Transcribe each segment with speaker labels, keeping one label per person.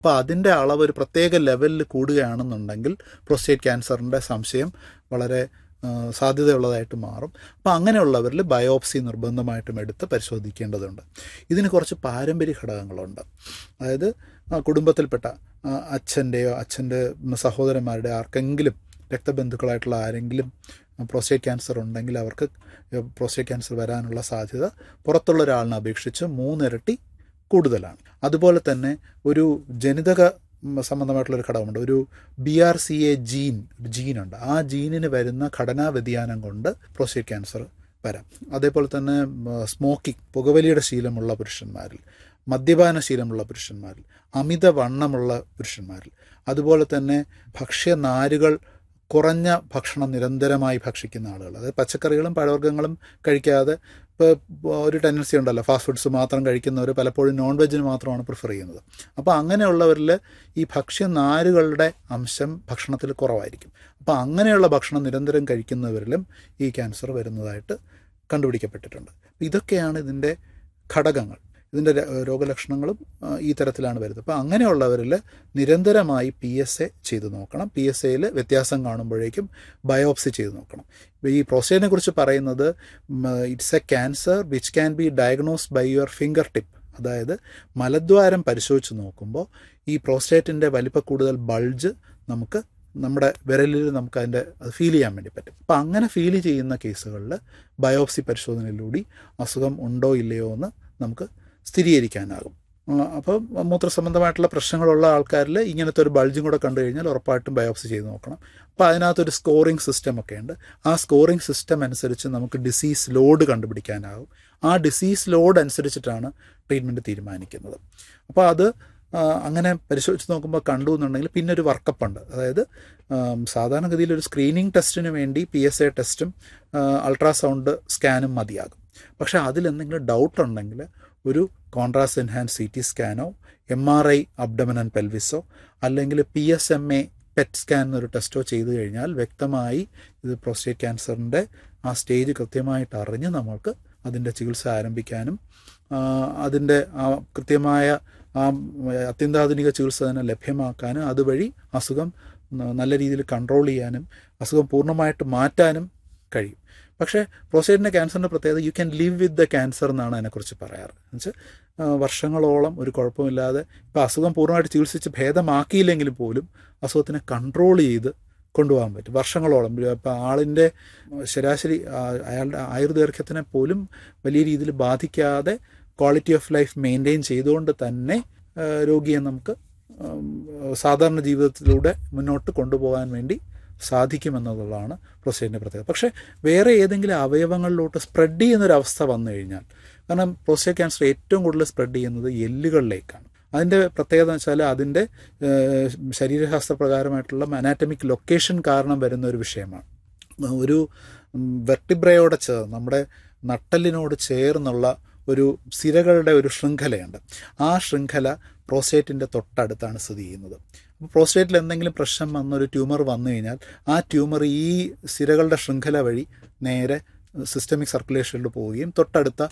Speaker 1: അപ്പോൾ അതിൻ്റെ അളവ് ഒരു പ്രത്യേക ലെവലിൽ കൂടുകയാണെന്നുണ്ടെങ്കിൽ പ്രോസ്റ്റേറ്റ് ക്യാൻസറിൻ്റെ സംശയം വളരെ ആ, സാധ്യതയുള്ളതായിട്ട് മാറും അപ്പോൾ അങ്ങനെയുള്ളവരിൽ ബയോപ്സി നിർബന്ധമായിട്ടും എടുത്ത് പരിശോധിക്കേണ്ടതുണ്ട് ഇതിന് കുറച്ച് പാരമ്പര്യ ഘടകങ്ങളുണ്ട് അതായത് ആ, കുടുംബത്തിൽപ്പെട്ട ആ, അച്ഛൻ്റെയോ അച്ഛൻ്റെ സഹോദരന്മാരുടെ ആർക്കെങ്കിലും രക്തബന്ധുക്കളായിട്ടുള്ള ആരെങ്കിലും പ്രോസ്റ്റേറ്റ് ക്യാൻസർ ഉണ്ടെങ്കിൽ അവർക്ക് പ്രോസ്റ്റേറ്റ് ക്യാൻസർ വരാനുള്ള സാധ്യത പുറത്തുള്ള ഒരാളിനെ അപേക്ഷിച്ച് മൂന്നിരട്ടി കൂടുതലാണ് അതുപോലെ തന്നെ ഒരു ജനിതക ഉം, സംബന്ധമായിട്ടുള്ള ഒരു ഘടകമുണ്ട് ഒരു B R C A gene ഒരു ജീനുണ്ട് ആ ജീനിന് വരുന്ന ഘടനാ വ്യതിയാനം കൊണ്ട് പ്രോസ്റ്റേറ്റ് ക്യാൻസർ വരാം അതേപോലെ തന്നെ സ്മോക്കിംഗ് പുകവലിയുടെ ശീലമുള്ള പുരുഷന്മാരിൽ മദ്യപാന ശീലമുള്ള പുരുഷന്മാരിൽ അമിത വണ്ണമുള്ള പുരുഷന്മാരിൽ അതുപോലെ തന്നെ ഭക്ഷ്യനാരുകൾ കുറഞ്ഞ ഭക്ഷണം നിരന്തരമായി ഭക്ഷിക്കുന്ന ആളുകൾ അതായത് പച്ചക്കറികളും പഴവർഗ്ഗങ്ങളും കഴിക്കാതെ ഇപ്പോൾ ഒരു ടെൻഡൻസി ഉണ്ടല്ലോ ഫാസ്റ്റ് ഫുഡ്സ് മാത്രം കഴിക്കുന്നവർ പലപ്പോഴും നോൺ വെജിന് മാത്രമാണ് പ്രിഫർ ചെയ്യുന്നത് അപ്പോൾ അങ്ങനെയുള്ളവരിൽ ഈ ഭക്ഷ്യനാരുകളുടെ അംശം ഭക്ഷണത്തിൽ കുറവായിരിക്കും അപ്പോൾ അങ്ങനെയുള്ള ഭക്ഷണം നിരന്തരം കഴിക്കുന്നവരിലും ഈ ക്യാൻസർ വരുന്നതായിട്ട് കണ്ടുപിടിക്കപ്പെട്ടിട്ടുണ്ട് അപ്പോൾ ഇതൊക്കെയാണ് ഇതിൻ്റെ ഘടകങ്ങൾ ഇതിൻ്റെ ര- രോഗലക്ഷണങ്ങളും ആ, ഈ തരത്തിലാണ് വരുന്നത് അപ്പോൾ അങ്ങനെയുള്ളവരിൽ നിരന്തരമായി പി എസ് എ ചെയ്ത് നോക്കണം പി എസ് എയിൽ വ്യത്യാസം കാണുമ്പോഴേക്കും ബയോപ്സി ചെയ്ത് നോക്കണം ഇപ്പോൾ ഈ പ്രോസ്റ്റേറ്റിനെ കുറിച്ച് പറയുന്നത് it's a cancer which can be diagnosed by your fingertip അതായത് മലദ്വാരം പരിശോധിച്ച് നോക്കുമ്പോൾ ഈ പ്രോസ്റ്റേറ്റിൻ്റെ വലിപ്പ കൂടുതൽ ബൾജ് നമുക്ക് നമ്മുടെ വിരലിൽ നമുക്ക് അതിൻ്റെ അത് ഫീൽ ചെയ്യാൻ വേണ്ടി പറ്റും അപ്പം അങ്ങനെ ഫീൽ ചെയ്യുന്ന കേസുകളിൽ ബയോപ്സി പരിശോധനയിലൂടെ അസുഖം ഉണ്ടോ ഇല്ലയോ എന്ന് നമുക്ക് സ്ഥിരീകരിക്കാനാകും അപ്പോൾ മൂത്രസംബന്ധമായിട്ടുള്ള പ്രശ്നങ്ങളുള്ള ആൾക്കാരിൽ ഇങ്ങനത്തെ ഒരു ബൾജും കൂടെ കണ്ടു കഴിഞ്ഞാൽ ഉറപ്പായിട്ടും ബയോപ്സി ചെയ്ത് നോക്കണം അപ്പോൾ അതിനകത്തൊരു സ്കോറിംഗ് സിസ്റ്റം ഒക്കെ ഉണ്ട് ആ സ്കോറിംഗ് സിസ്റ്റം അനുസരിച്ച് നമുക്ക് ഡിസീസ് ലോഡ് കണ്ടുപിടിക്കാനാകും ആ ഡിസീസ് ലോഡ് അനുസരിച്ചിട്ടാണ് ട്രീറ്റ്മെൻറ്റ് തീരുമാനിക്കുന്നത് അപ്പോൾ അത് ആ, അങ്ങനെ പരിശോധിച്ച് നോക്കുമ്പോൾ കണ്ടു എന്നുണ്ടെങ്കിൽ പിന്നെ ഒരു വർക്കപ്പ് ഉണ്ട് അതായത് ആം, സാധാരണഗതിയിൽ ഒരു സ്ക്രീനിങ് ടെസ്റ്റിന് വേണ്ടി പി എസ് എ ടെസ്റ്റും അൾട്രാസൗണ്ട് സ്കാനും മതിയാകും പക്ഷേ അതിലെന്തെങ്കിലും ഡൗട്ട് ഉണ്ടെങ്കിൽ ഒരു കോൺട്രാസ്റ്റ് എൻഹാൻസ് സി ടി സ്കാനോ M R I abdomen and പെൽവിസോ അല്ലെങ്കിൽ P S M A PET scan എന്നൊരു ടെസ്റ്റോ ചെയ്തു കഴിഞ്ഞാൽ വ്യക്തമായി ഇത് പ്രോസ്റ്റേറ്റ് ക്യാൻസറിൻ്റെ ആ സ്റ്റേജ് കൃത്യമായിട്ട് അറിഞ്ഞ് നമ്മൾക്ക് അതിൻ്റെ ചികിത്സ ആരംഭിക്കാനും ആ, അതിൻ്റെ ആ കൃത്യമായ ആ അത്യന്താധുനിക ചികിത്സ തന്നെ ലഭ്യമാക്കാനും അതുവഴി അസുഖം ന- നല്ല രീതിയിൽ കൺട്രോൾ ചെയ്യാനും അസുഖം പൂർണ്ണമായിട്ട് മാറ്റാനും കഴിയും പക്ഷേ പ്രോസ്റ്റേറ്റിൻ്റെ ക്യാൻസറിൻ്റെ പ്രത്യേകത you can live with the cancer എന്നാണ് അതിനെക്കുറിച്ച് പറയാറ് എന്നുവെച്ചാൽ വർഷങ്ങളോളം ഒരു കുഴപ്പമില്ലാതെ ഇപ്പോൾ അസുഖം പൂർണ്ണമായിട്ട് ചികിത്സിച്ച് ഭേദമാക്കിയില്ലെങ്കിലും പോലും അസുഖത്തിനെ കൺട്രോൾ ചെയ്ത് കൊണ്ടുപോകാൻ പറ്റും വർഷങ്ങളോളം ഇപ്പോൾ ആളിൻ്റെ ശരാശരി ആ, അയാളുടെ ആയുർദൈർഘ്യത്തിനെ പോലും വലിയ രീതിയിൽ ബാധിക്കാതെ ക്വാളിറ്റി ഓഫ് ലൈഫ് മെയിൻറ്റെയിൻ ചെയ്തുകൊണ്ട് തന്നെ ആ, രോഗിയെ നമുക്ക് ഉം, സാധാരണ ജീവിതത്തിലൂടെ മുന്നോട്ട് കൊണ്ടുപോകാൻ വേണ്ടി സാധിക്കുമെന്നുള്ളതാണ് പ്രോസ്റ്റേറ്റിൻ്റെ പ്രത്യേകത പക്ഷേ വേറെ ഏതെങ്കിലും അവയവങ്ങളിലോട്ട് സ്പ്രെഡ് ചെയ്യുന്നൊരവസ്ഥ വന്നു കഴിഞ്ഞാൽ കാരണം പ്രോസ്റ്റേറ്റ് ക്യാൻസർ ഏറ്റവും കൂടുതൽ സ്പ്രെഡ് ചെയ്യുന്നത് എല്ലുകളിലേക്കാണ് അതിൻ്റെ പ്രത്യേകത എന്ന് വെച്ചാൽ അതിൻ്റെ ഏഹ്, ശരീരശാസ്ത്രപ്രകാരമായിട്ടുള്ള അനാറ്റമിക് ലൊക്കേഷൻ കാരണം വരുന്ന ഒരു വിഷയമാണ് ഒരു വെർട്ടിബ്രയോടെ ചേർന്ന് നമ്മുടെ നട്ടലിനോട് ചേർന്നുള്ള ഒരു സിരകളുടെ ഒരു ശൃംഖലയുണ്ട് ആ ശൃംഖല പ്രോസ്റ്റേറ്റിൻ്റെ തൊട്ടടുത്താണ് സ്ഥിതി ചെയ്യുന്നത് അപ്പോൾ പ്രോസ്റ്റേറ്റിൽ എന്തെങ്കിലും പ്രശ്നം വന്നൊരു ട്യൂമർ വന്നു കഴിഞ്ഞാൽ ആ ട്യൂമർ ഈ സിരകളുടെ ശൃംഖല വഴി നേരെ സിസ്റ്റമിക് സർക്കുലേഷനിൽ പോവുകയും തൊട്ടടുത്ത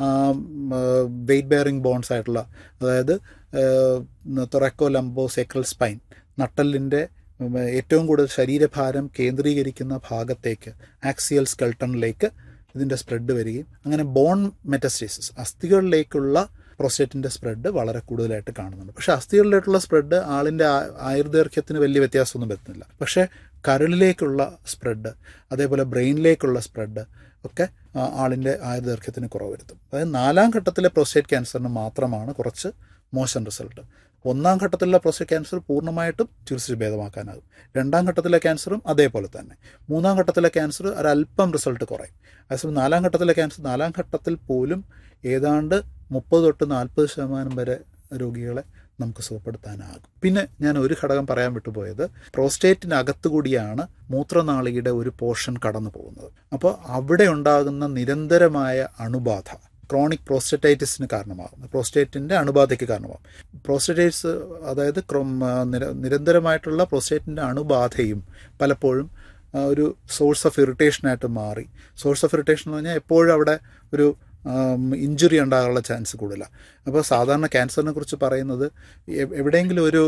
Speaker 1: വെയ്റ്റ് ബെയറിംഗ് ബോൺസ് ആയിട്ടുള്ള അതായത് തൊറക്കോ ലംബോ സെക്രൽ സ്പൈൻ നട്ടലിൻ്റെ ഉം, ഏറ്റവും കൂടുതൽ ശരീരഭാരം കേന്ദ്രീകരിക്കുന്ന ഭാഗത്തേക്ക് ആക്സിയൽ സ്കെൽട്ടണിലേക്ക് ഇതിൻ്റെ സ്പ്രെഡ് വരികയും അങ്ങനെ ബോൺ മെറ്റസ്റ്റേസിസ് അസ്ഥികളിലേക്കുള്ള പ്രോസ്റ്റേറ്റിൻ്റെ സ്പ്രെഡ് വളരെ കൂടുതലായിട്ട് കാണുന്നുണ്ട് പക്ഷേ അസ്ഥികളിലേക്കുള്ള സ്പ്രെഡ് ആളിൻ്റെ ആ- ആയുർദൈർഘ്യത്തിന് വലിയ വ്യത്യാസമൊന്നും വരുന്നില്ല പക്ഷേ കരളിലേക്കുള്ള സ്പ്രെഡ് അതേപോലെ ബ്രെയിനിലേക്കുള്ള സ്പ്രെഡ് ഒക്കെ ആ, ആളിൻ്റെ ആയുർദൈർഘ്യത്തിന് കുറവ് വരുത്തും അതായത് നാലാം ഘട്ടത്തിലെ പ്രോസ്റ്റേറ്റ് ക്യാൻസറിന് മാത്രമാണ് കുറച്ച് മോശം റിസൾട്ട് ഒന്നാം ഘട്ടത്തിലുള്ള പ്രോസ്റ്റേറ്റ് ക്യാൻസർ പൂർണ്ണമായിട്ടും ചികിത്സിച്ച് ഭേദമാക്കാനാകും രണ്ടാം ഘട്ടത്തിലെ ക്യാൻസറും അതേപോലെ തന്നെ മൂന്നാം ഘട്ടത്തിലെ ക്യാൻസർ ഒരല്പം റിസൾട്ട് കുറയും അതേസമയം നാലാം ഘട്ടത്തിലെ ക്യാൻസർ നാലാം ഘട്ടത്തിൽ പോലും ഏതാണ്ട് മുപ്പത് തൊട്ട് നാൽപ്പത് ശതമാനം വരെ രോഗികളെ നമുക്ക് സുഖപ്പെടുത്താനാകും പിന്നെ ഞാൻ ഒരു ഘടകം പറയാൻ വിട്ടുപോയത് പ്രോസ്റ്റേറ്റിനകത്തു കൂടിയാണ് മൂത്രനാളിയുടെ ഒരു പോർഷൻ കടന്നു പോകുന്നത് അപ്പോൾ അവിടെ ഉണ്ടാകുന്ന നിരന്തരമായ അണുബാധ ക്രോണിക് പ്രോസ്റ്ററ്റൈറ്റിസിന് കാരണമാകും പ്രോസ്റ്റേറ്റിൻ്റെ അണുബാധയ്ക്ക് കാരണമാകും പ്രോസ്റ്ററ്റൈറ്റിസ് അതായത് ക്രൊം ആ, നിര- നിരന്തരമായിട്ടുള്ള പ്രോസ്റ്റേറ്റിൻ്റെ അണുബാധയും പലപ്പോഴും ആ, ഒരു സോഴ്സ് ഓഫ് ഇറിറ്റേഷനായിട്ട് മാറി സോഴ്സ് ഓഫ് ഇറിറ്റേഷൻ എന്ന് പറഞ്ഞാൽ എപ്പോഴും അവിടെ ഒരു ഇഞ്ചുറി ഉണ്ടാകാനുള്ള ചാൻസ് കൂടുതലാണ് അപ്പോൾ സാധാരണ ക്യാൻസറിനെ കുറിച്ച് പറയുന്നത് എ- എവിടെയെങ്കിലും ഒരു